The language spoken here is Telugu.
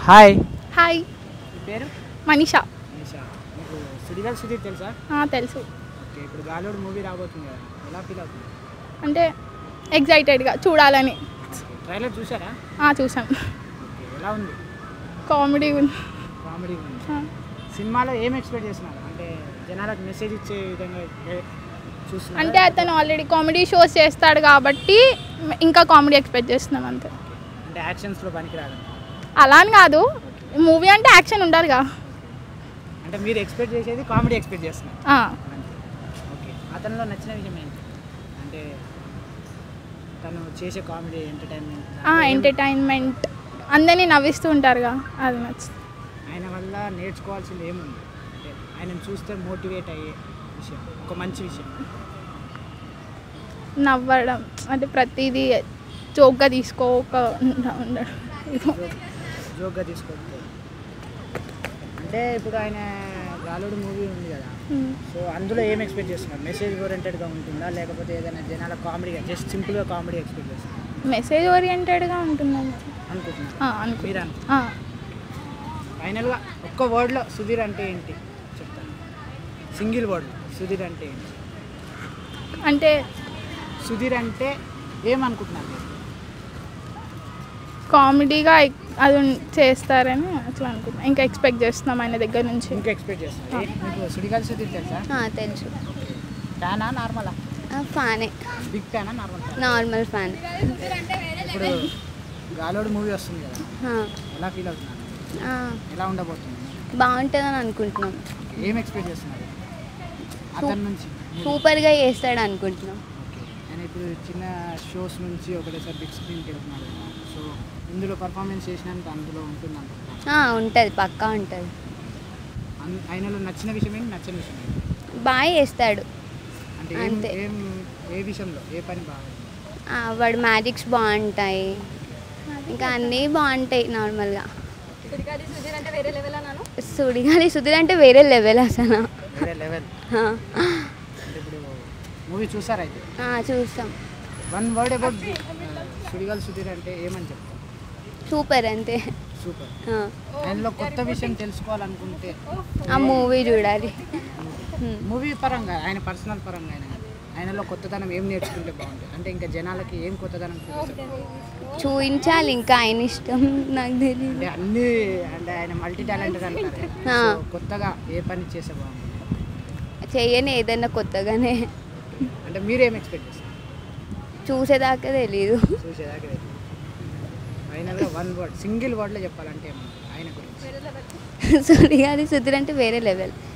హాయ్ హాయ్ మీ పేరు మనీషా నిషా మీకు సుడిగాల్ సుధీర్ తెలుసా ఆ, తెలుసు ఓకే ఇప్పుడు గాలోడు మూవీ రాబోతుంది కదా ఎలా ఫీల్ అవుతుంది అంటే ఎగ్జైటెడ్గా చూడాలని ట్రైలర్ చూసారా ఆ, చూసాను ఓకే ఎలా ఉంది కామెడీ ఉంది కామెడీ ఉంది ఆ, సినిమాలో ఏం ఎక్స్పెక్ట్ చేస్తున్నారు అంటే జనాలకు మెసేజ్ ఇచ్చే విధంగా ఏ- చూస్తున్నారు అంటే అతను ఆల్రెడీ కామెడీ షోస్ చేస్తాడు కాబట్టి ఇంకా కామెడీ ఎక్స్పెక్ట్ చేస్తున్నాం అంతే అంటే యాక్షన్స్లో పనికిరాదు అలా అని కాదు మూవీ అంటే యాక్షన్ ఉండాలిగా అంటే మీరు ఎక్స్పెక్ట్ చేసేది కామెడీ ఎక్స్పెక్ట్ చేస్తున్నారు ఆ, అంతే ఓకే అతనిలో నచ్చిన విషయం ఏంటి అంటే తను చేసే కామెడీ ఎంటర్టైన్మెంట్ ఆ, ఎంటర్టైన్మెంట్ అందరినీ నవ్విస్తూ ఉంటారుగా అది నచ్చుతుంది ఆయన వల్ల నేర్చుకోవాల్సింది ఏముంది అంటే ఆయనను చూస్తే మోటివేట్ అయ్యే విషయం ఒక మంచి విషయం నవ్వడం అంటే ప్రతిదీ జోక్గా తీసుకోక ఉండడం ఇదో. జోక్గా తీసుకోవచ్చు అంటే ఇప్పుడు ఆయన గాలుడు మూవీ ఉంది కదా ఉమ్. సో అందులో ఏం ఎక్స్పెక్ట్ చేస్తున్నారు మెసేజ్ ఓరియంటెడ్గా ఉంటుందా లేకపోతే ఏదైనా జనాల కామెడీగా జస్ట్ సింపుల్గా కామెడీ ఎక్స్పెక్ట్ చేస్తున్నారు మెసేజ్ ఓరియంటెడ్గా ఉంటుందని అనుకుంటున్నారు ఆ, అనుకో మీరు అను ఆ, ఫైనల్గా ఒక్క వర్డ్లో సుధీర్ అంటే ఏంటి చెప్తాను సింగిల్ వర్డ్ సుధీర్ అంటే ఏంటి అంటే సుధీర్ అంటే ఏమనుకుంటున్నారు మీరు కామెడీగా ఎక్- అది ఉన్- చేస్తారని అట్లా అనుకుంటున్నాం ఇంకా ఎక్స్పెక్ట్ చేస్తున్నాం ఆయన దగ్గర నుంచి ఇంకా ఎక్స్పెక్ట్ చేస్తున్నారు ఏ- మీకు సుడిగాలి సుధీర్ తెలుసా ఆ, తెలుసు ఫ్యానా నార్మలా ఆ, ఫ్యానే బిగ్ ఫ్యానా నార్మల్ ఫ్యాన్ నార్మల్ ఫ్యాన్ ఇప్పుడు గాలోడు మూవీ వస్తుంది కదా ఆ, ఎలా ఫీల్ అవుతున్నారు ఆ, ఎలా ఉండబోతుంది బాగుంటుందని అనుకుంటున్నాం ఏం ఎక్స్పెక్ట్ చేస్తున్నారు అతని నుంచి సూపర్గా చేస్తాడు అనుకుంటున్నాం ఓకే ఆయన ఇప్పుడు చిన్న షోస్ నుంచి ఒకటేసారి బిగ్ స్క్రీన్కి వెళ్తున్నాడు సో ఇందులో పర్ఫార్మెన్స్ చేసినంత అందులో ఉంటుంది అనుకుంటున్నాను ఉంటుంది పక్కా ఉంటుంది అన్- ఆయనలో నచ్చిన విషయం ఏంటి నచ్చని విషయం ఏంటి బాగా చేస్తాడు అంటే ఏం అంతే. ఏం ఏ విషయంలో ఏ పని బాగా ఆ, వాడు మ్యాజిక్స్ బాగుంటాయి ఇంకా అన్నీ బాగుంటాయి నార్మల్గా సుడిగాలి సుధీర్ అంటే వేరే లెవెల్ అసలు వేరే లెవెల్ ఆ, అంటే ఇప్పుడు మూవీ చూసారా అయితే ఆ, చూస్తాం one word about Sudigali Sudheer అంటే ఏమని చెప్తాం సూపర్ అంతే సూపర్ ఆ, ఆయనలో కొత్త విషయం తెలుసుకోవాలనుకుంటే ఆ మూవీ చూడాలి ఉమ్. మూవీ పరంగా ఆయన పర్సనల్ పరంగా ఆయన ఆయనలో కొత్తదనం ఏం నేర్చుకుంటే బాగుంటుంది అంటే ఇంకా జనాలకి ఏం కొత్తదనం చూపిస్తారు చూపించాలి ఇంకా ఆయన ఇష్టం నాకు తెలియదు అంటే అన్ని అంటే ఆయన మల్టీ టాలెంటెడ్ అంటారు ఆ. సో కొత్తగా ఏ పని చేస్తే బాగుంటుంది చెయ్యని ఏదైనా కొత్తగానే అంటే మీరేం ఎక్స్పెక్ట్ చేస్తారు చూసేదాకా తెలీదు చూసేదాకా ఫైనల్గా వన్ వర్డ్ సింగిల్ వర్డ్లో చెప్పాలంటే ఏమంటారు ఆయన గురించి సుడిగాలి సుధీర్ అంటే వేరే లెవెల్